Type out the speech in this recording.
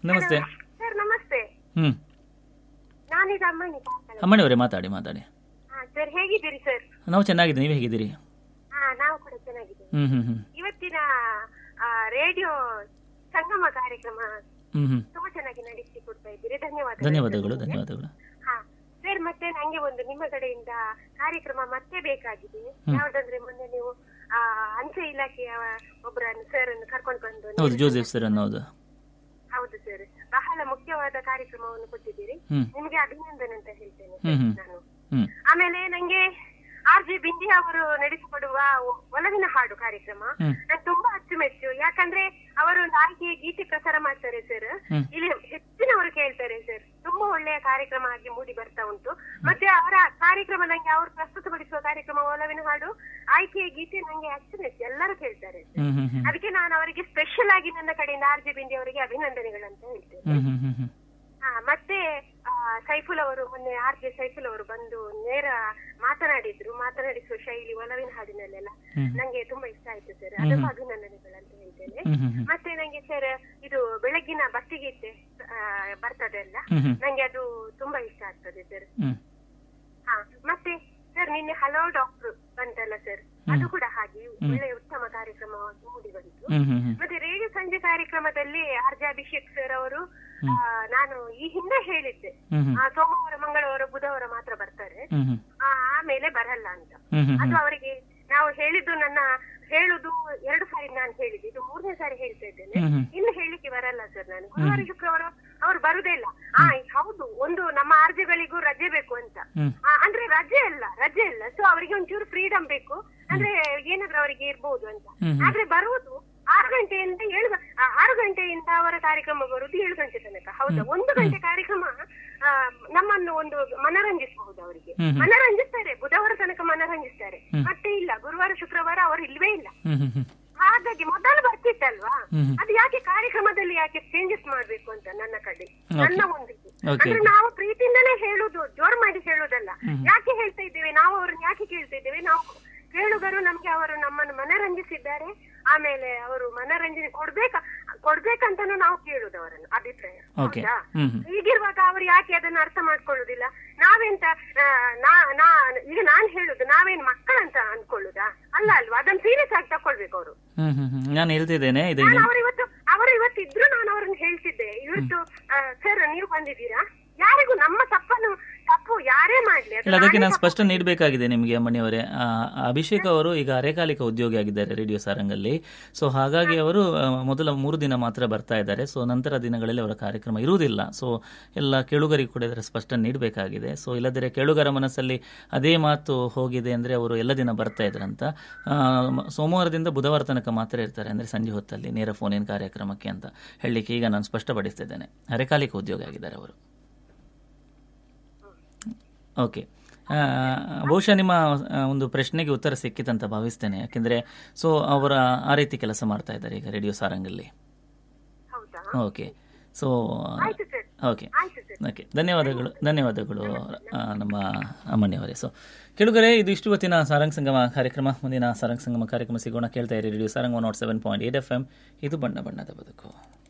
ನಮಸ್ತೆ ಸರ್ ನಮಸ್ತೆ ಹ್ಞೂ ನಾನೀಗ ಅಮ್ಮನಿ ಪಾಪಳ. ಅಮ್ಮಣಿಯವರೇ ಮಾತಾಡಿ ಮಾತಾಡಿ ಹಾ ಸರ್ ಹೇಗಿದ್ದೀರಿ ಸರ್ ನಾವು ಚೆನ್ನಾಗಿದ್ದೀವಿ ನೀವು ಹೇಗಿದ್ದೀರಿ ಹಾ ನಾವು ಕೂಡ ಚೆನ್ನಾಗಿದ್ದೀವಿ ಹ್ಞೂ ಹ್ಞೂ ಹ್ಞೂ ಇವತ್ತಿನ ಆ, ರೇಡಿಯೋ ಸಂಗಮ ಕಾರ್ಯಕ್ರಮ ಹ್ಞೂ ಹ್ಞೂ ತುಂಬಾ ಚೆನ್ನಾಗಿ ನಡೆಸಿಕೊಡ್ತಾ ಇದ್ದೀರಿ ಧನ್ಯವಾದ ಧನ್ಯವಾದಗಳು ಧನ್ಯವಾದಗಳು ಹಾ ಸರ್ ಮತ್ತೆ ನಂಗೆ ಒಂದು ನಿಮ್ಮ ಕಡೆಯಿಂದ ಕಾರ್ಯಕ್ರಮ ಮತ್ತೆ ಬೇಕಾಗಿದೆ ಯಾವ್ದಂದ್ರೆ ಮೊನ್ನೆ ನೀವು ಆ ಅಂಚೆ ಇಲಾಖೆಯ ಒಬ್ಬರನ್ನು ಸರ್ ಅನ್ನು ಕರ್ಕೊಂಡು ಬಂದು ಹೌದು ಜೋಸೆಫ್ ಸರ್ ಅನ್ನೋದು ಹೌದು ಸರ್ ಬಹಳ ಮುಖ್ಯವಾದ ಕಾರ್ಯಕ್ರಮವನ್ನು ಕೊಟ್ಟಿದ್ದೀರಿ ಹ್ಞೂ ನಿಮಗೆ ಅಭಿನಂದನೆ ಅಂತ ಹೇಳ್ತೇನೆ ಹ್ಮ್, ಹ್ಮ್. ನಾನು ಹ್ಞೂ ಆಮೇಲೆ ನಂಗೆ ಆರ್ ಜೆ ಬಿಂದಿ ಅವರು ನಡೆಸಿಕೊಡುವ ಒಲವಿನ ಹಾಡು ಕಾರ್ಯಕ್ರಮ ಹ್ಮ್. ನಂಗೆ ತುಂಬಾ ಅಚ್ಚುಮೆಚ್ಚು ಯಾಕಂದ್ರೆ ಅವರು ಒಂದು ಆಯ್ಕೆ ಗೀತೆ ಪ್ರಸಾರ ಮಾಡ್ತಾರೆ ಸರ್ ಹ್ಮ್. ಇಲ್ಲಿ ಹೆಚ್ಚಿನವರು ಕೇಳ್ತಾರೆ ಸರ್ ತುಂಬಾ ಒಳ್ಳೆಯ ಕಾರ್ಯಕ್ರಮ ಆಗಿ ಮೂಡಿ ಬರ್ತಾ ಉಂಟು ಮತ್ತೆ ಅವರ ಕಾರ್ಯಕ್ರಮ ನಂಗೆ ಅವರು ಪ್ರಸ್ತುತಪಡಿಸುವ ಕಾರ್ಯಕ್ರಮ ಒಲವಿನ ಹಾಡು ಆಯ್ಕೆಯ ಗೀತೆ ನಂಗೆ ಅಚ್ಚುಮೆಚ್ಚು ಎಲ್ಲರೂ ಕೇಳ್ತಾರೆ sir. ಹ್ಞೂ ಹ್ಞೂ ಹ್ಞೂ ಅದಕ್ಕೆ ನಾನು ಅವರಿಗೆ ಸ್ಪೆಷಲ್ ಆಗಿ ನನ್ನ ಕಡೆಯಿಂದ ಆರ್ ಜೆ ಬಿಂದಿ ಅವರಿಗೆ ಅಭಿನಂದನೆಗಳಂತ ಹೇಳ್ತೇನೆ ಹ್ಞೂ ಹ್ಞೂ ಹ್ಞೂ ಹ್ಞೂ ಹಾ ಮತ್ತೆ ಆ, ಸೈಫುಲ್ ಅವರು ಮೊನ್ನೆ ಆರ್ ಜೆ ಸೈಫುಲ್ ಅವರು ಬಂದು ನೇರ ಮಾತನಾಡಿದ್ರು ಮಾತನಾಡಿಸುವ ಶೈಲಿ ಒಲವಿನ ಹಾಡಿನಲ್ಲೆಲ್ಲ ಹ್ಮ್. ನಂಗೆ ತುಂಬಾ ಇಷ್ಟ ಆಯ್ತು ಸರ್ ಅದಕ್ಕೂ ಅಭಿನಂದನೆಗಳಂತ ಹೇಳ್ತೇನೆ ಹ್ಞೂ ಹ್ಞೂ ಹ್ಞೂ ಮತ್ತೆ ನಂಗೆ ಸರ್ ಇದು ಬೆಳಗ್ಗಿನ ಭಕ್ತಿಗೀತೆ ಆ, ಬರ್ತದೆ ಅಲ್ಲ ಹ್ಞೂ ಹ್ಞೂ ನಂಗೆ ಅದು ತುಂಬಾ ಇಷ್ಟ ಆಗ್ತದೆ ಸರ್ ಹ್ಞೂ ಹಾ ಮತ್ತೆ ಸರ್ ನಿನ್ನೆ ಹಲೋ ಡಾಕ್ಟರ್ ಬಂತಲ್ಲ ಸರ್ ಅದು ಕೂಡ ಹಾಗೆ ಒಳ್ಳೆ ಉತ್ತಮ ಕಾರ್ಯಕ್ರಮ ಮೂಡಿ ಬಂತು ಹ್ಞೂ ಹ್ಞೂ ಹ್ಞೂ ಮತ್ತೆ ರೇಡಿಯೋ ಸಂಜೆ ಕಾರ್ಯಕ್ರಮದಲ್ಲಿ ಆರ್ ಜೆ ಅಭಿಷೇಕ್ ಸರ್ ಅವರು ಆ, ನಾನು ಈ ಹಿಂದೆ ಹೇಳಿದ್ದೆ ಹ್ಞೂ ಹ್ಞೂ ಆ, ಸೋಮವಾರ ಮಂಗಳವಾರ ಬುಧವಾರ ಮಾತ್ರ ಬರ್ತಾರೆ ಹ್ಞೂ ಹ್ಞೂ ಆ, ಆಮೇಲೆ ಬರಲ್ಲ ಅಂತ ಹ್ಞೂ ಹ್ಞೂ ಅದು ಅವರಿಗೆ ನಾವು ಹೇಳಿದ್ದು ನನ್ನ ಹೇಳುದು ಎರಡು ಸಾರಿ ನಾನು ಹೇಳಿದ್ದು ಇದು ಮೂರನೇ ಸಾರಿ ಹೇಳ್ತಾ ಇದ್ದೇನೆ ಹ್ಞೂ ಹ್ಞೂ ಇನ್ನು ಹೇಳಲಿಕ್ಕೆ ಬರಲ್ಲ ಸರ್ ನಾನು ಗುರುವಾರ ಶುಕ್ರವಾರ ಅವ್ರು ಬರುದೇ ಇಲ್ಲ ಆ ಹೌದು ಒಂದು ನಮ್ಮ ಆರ್ಜೆಗಳಿಗೂ ರಜೆ ಬೇಕು ಅಂತ ಹ್ಮ್. ಆ, ಅಂದ್ರೆ ರಜೆ ಅಲ್ಲ ರಜೆ ಅಲ್ಲ ಸೊ ಅವರಿಗೆ ಒಂಚೂರು ಫ್ರೀಡಮ್ ಬೇಕು ಅಂದ್ರೆ ಏನಾದ್ರೂ ಅವರಿಗೆ ಇರ್ಬೋದು ಅಂತ ಹ್ಮ್, ಹ್ಮ್. ಆದ್ರೆ ಬರುವುದು ಆರು ಗಂಟೆಯಿಂದ ಏಳು ಗ- ಆ, ಆರು ಗಂಟೆಯಿಂದ ಅವರ ಕಾರ್ಯಕ್ರಮ ಬರುವುದು ಏಳು ಗಂಟೆ ತನಕ ಹೌದಾ ಒಂದು ಗಂಟೆ ಕಾರ್ಯಕ್ರಮ ಆ, ನಮ್ಮನ್ನು ಒಂದು ಮನರಂಜಿಸಬಹುದು ಅವರಿಗೆ ಹ್ಮ್, ಹ್ಮ್. ಮನರಂಜಿಸ್ತಾರೆ ಬುಧವಾರ ತನಕ ಮನರಂಜಿಸ್ತಾರೆ ಮತ್ತೆ ಇಲ್ಲ ಗುರುವಾರ ಶುಕ್ರವಾರ ಅವರು ಇಲ್ವೇ ಇಲ್ಲ ಹ್ಞೂ ಹ್ಞೂ ಹ್ಞೂ ಹಾಗಾಗಿ ಮೊದಲು ಬರ್ತಿತ್ತಲ್ವಾ ಹ್ಮ್. ಅದು ಯಾಕೆ ಕಾರ್ಯಕ್ರಮದಲ್ಲಿ ಯಾಕೆ ಚೇಂಜಸ್ ಮಾಡ್ಬೇಕು ಅಂತ ನನ್ನ ಕಡೆ ನನ್ನ ಒಂದಿಗೆ Okay. ಅಂದ್ರೆ ನಾವು ಪ್ರೀತಿಯಿಂದಲೇ ಹೇಳುದು ಜೋರ್ ಮಾಡಿ ಹೇಳುದಲ್ಲ ಯಾಕೆ ಹೇಳ್ತಾ ಇದ್ದೇವೆ ನಾವು ಅವ್ರನ್ನ ಯಾಕೆ ಕೇಳ್ತಾ ಇದ್ದೇವೆ ನಾವು ಕೇಳುಗರು ನಮ್ಗೆ ಅವರು ನಮ್ಮನ್ನು ಮನರಂಜಿಸಿದ್ದಾರೆ ಆಮೇಲೆ ಅವರು ಮನರಂಜನೆ ಕೊಡ್ಬೇಕ ಕೊಡ್ಬೇಕಂತಾನು ನಾವು ಕೇಳುದು ಅವರನ್ನು ಅಭಿಪ್ರಾಯ Okay. ಹೌದಾ? ಹ್ಮ್, ಹ್ಮ್. ಹೀಗಿರುವಾಗ ಅವರು ಯಾಕೆ ಅದನ್ನ ಅರ್ಥ ಮಾಡ್ಕೊಳ್ಳುದಿಲ್ಲ ನಾವೆಂತ ಆ, ನಾ ನಾ ಈಗ ನಾನ್ ಹೇಳುದು ನಾವೇನ್ ಮಕ್ಕಳಂತ ಅನ್ಕೊಳ್ಳುದಾ ಅಲ್ಲ ಅಲ್ವಾ ಅದನ್ನ ಸೀರಿಯಸ್ ಆಗಿ ತಕೊಳ್ಬೇಕು ಅವರು ಹ್ಞೂ ಹ್ಞೂ ಹ್ಞೂ ನಾನು ಹೇಳ್ತಿದ್ದೇನೆ ಇದು ನಾನು ಅವರು ಇವತ್ತು ಅವರು ಇವತ್ತು ಇದ್ರು ನಾನು ಅವ್ರನ್ನ ಹೇಳ್ತಿದ್ದೆ ಇವತ್ತು ಸರ್ ನೀವು ಬಂದಿದ್ದೀರಾ ಯಾರಿಗೂ ನಮ್ಮ ತಪ್ಪನ್ನು ತಪ್ಪು ಯಾರೇ ಮಾಡ್ಲಿ ಅದು ಇಲ್ಲ ಅದಕ್ಕೆ ನಾನೇ ನಾನು ತಪ್ಪು ಸ್ಪಷ್ಟ ನೀಡಬೇಕಾಗಿದೆ ನಿಮಗೆ ಅಮ್ಮಣಿಯವರೇ ಆ, ಅಭಿಷೇಕ್ ಅವರು ಈಗ ಅರೆಕಾಲಿಕ ಉದ್ಯೋಗಿ ಆಗಿದ್ದಾರೆ ರೇಡಿಯೋ ಸಾರಂಗಲ್ಲಿ ಸೊ ಹಾಗಾಗಿ ಅವರು ಆ, ಮೊದಲ ಮೂರು ದಿನ ಮಾತ್ರ ಬರ್ತಾ ಇದ್ದಾರೆ ಸೊ ನಂತರ ದಿನಗಳಲ್ಲಿ ಅವರ ಕಾರ್ಯಕ್ರಮ ಇರುವುದಿಲ್ಲ ಸೊ ಎಲ್ಲ ಕೇಳುಗರಿಗೆ ಕೂಡ ಇದರ ಸ್ಪಷ್ಟ ನೀಡಬೇಕಾಗಿದೆ ಸೊ ಇಲ್ಲದಿದ್ದರೆ ಕೇಳುಗರ ಮನಸ್ಸಲ್ಲಿ ಅದೇ ಮಾತು ಹೋಗಿದೆ ಅಂದರೆ ಅವರು ಎಲ್ಲ ದಿನ ಬರ್ತಾ ಇದ್ರಂತ ಆ, ಮ- ಸೋಮವಾರದಿಂದ ಬುಧವಾರ ತನಕ ಮಾತ್ರ ಇರ್ತಾರೆ ಅಂದರೆ ಸಂಜೆ ಹೊತ್ತಲ್ಲಿ ನೇರ ಫೋನಿನ ಕಾರ್ಯಕ್ರಮಕ್ಕೆ ಅಂತ ಹೇಳಲಿಕ್ಕೆ ಈಗ ನಾನು ಸ್ಪಷ್ಟಪಡಿಸ್ತಿದ್ದೇನೆ ಅರೆಕಾಲಿಕ ಉದ್ಯೋಗ ಆಗಿದ್ದಾರೆ ಅವರು ಓಕೆ ಆ, ಬಹುಶಃ ನಿಮ್ಮ ಆ, ಒಂದು ಪ್ರಶ್ನೆಗೆ ಉತ್ತರ ಸಿಕ್ಕಿತಂತ ಭಾವಿಸ್ತೇನೆ ಯಾಕೆಂದರೆ ಸೊ ಅವರ ಆ ರೀತಿ ಕೆಲಸ ಮಾಡ್ತಾ ಇದ್ದಾರೆ ಈಗ ರೇಡಿಯೋ ಸಾರಂಗಲ್ಲಿ ಹೌದಾ ಓಕೆ ಸೊ ಆಯ್ತು ಸರ್ ಓಕೆ ಆಯ್ತು ಸರ್ ಓಕೆ ಧನ್ಯವಾದಗಳು ಧನ್ಯವಾದಗಳು ಆ, ನಮ್ಮ ಅಮ್ಮಣ್ಯವರೇ ಸೊ ಕೆಳಗರೆ ಇದು ಇಷ್ಟು ಹೊತ್ತಿನ ಸಾರಂಗ್ ಸಂಗಮ ಕಾರ್ಯಕ್ರಮ ಮುಂದಿನ ಸಾರಂಗ್ ಸಂಗಮ ಕಾರ್ಯಕ್ರಮ ಸಿಗೋಣ ಕೇಳ್ತಾ ಇರಿ radio Sarang one nought seven point eight F M ಇದು ಬಣ್ಣ ಬಣ್ಣದ ಬದುಕು